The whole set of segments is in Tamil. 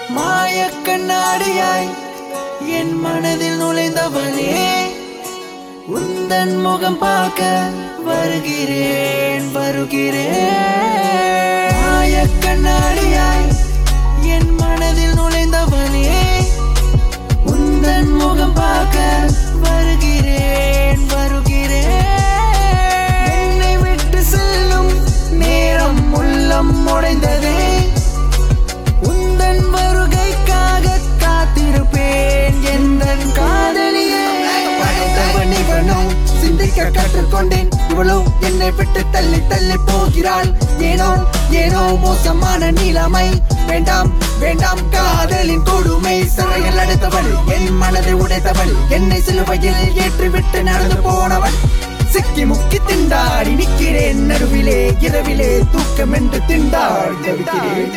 மாய கண்ணாடியாய் என் மனதில் நுழைந்தவனே உந்தன் முகம் பார்க்க வருகிறேன் வருகிறேன் மாய கண்ணாடியாய் என் மனதில் நுழைந்தவனே உந்தன் முகம் பார்க்க வருகிறேன் வருகிறேன் என்னை விட்டு செல்லும் நேரம் உள்ளம் உடைந்ததே உந்தன் வருகைக்காக காத்திருப்பேன் எந்தன் காதலியே படைத்தவன் இவனோ சிந்திக்க கற்றுக்கொண்டேன் இவளோ என்னை விட்டு தள்ளி தள்ளி போகிறாள் ஏனோ ஏனோ மோசமான நிலைமை வேண்டாம் வேண்டாம் காதலின் கொடுமை சிறையில் அடைத்தவள் என் மனதை உடைத்தவள் என்னை சிலுவையில் ஏற்றிவிட்டு நடந்து போனவள் சிக்கி முக்கி திண்டாடி நிற்கிறேன் நடுவிலே இரவிலே தூக்கம் என்று திண்டாடி தவிக்கிறேன்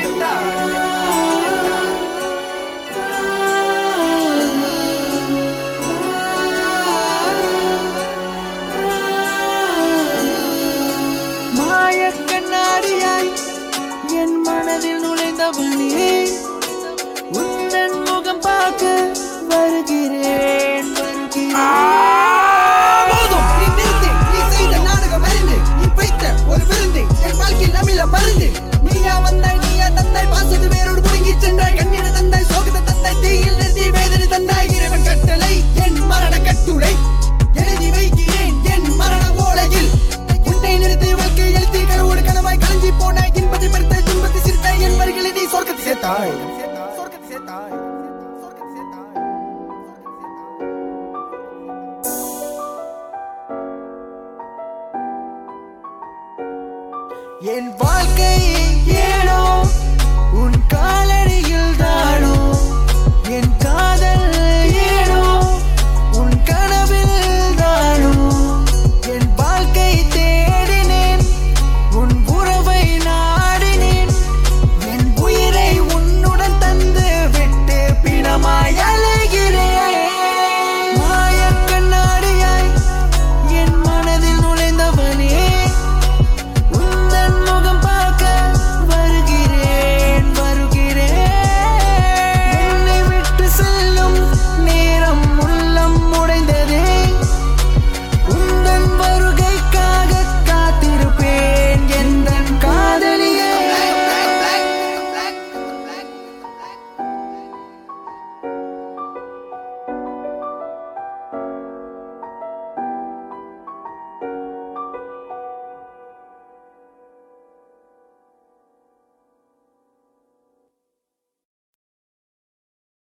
மாய கண்ணாடியாய் என் மனதில் நுழைந்தவனே உந்தன் முகம் பார்க்க வருகிறேன் வருகிறேன் போதும் நீ நிறுத்து நீ செய்த நாடகம் அறிந்து நீ வைத்த ஒரு விருந்து என் வாழ்க்கையில் அமில மருந்து நீயா வந்தாய் நீயா தந்தாய் பாசத்து வேரோடு புடுங்கி சென்றாய் கண்ணீர தந்தாய் சோகத்தை தந்தாய் தீயில் நிறுத்தி வேதனை தந்தாய் இறைவன் கட்டளை என் மரண கட்டுரை எழுதி வைக்கிறேன் என் மரண ஓலையில் உன்னை நிறுத்தி வாழ்க்கை எழுத்தி கனவோடு கனவாய் கலைஞ்சி போனாய் இன்பத்தை மறுத்தாய் துன்பத்தை சிரித்தாய் என் வரிகளை நீ சொர்க்கத்தை சேர்த்தாய் சொர்க்கத்தை சேர்த்தாய்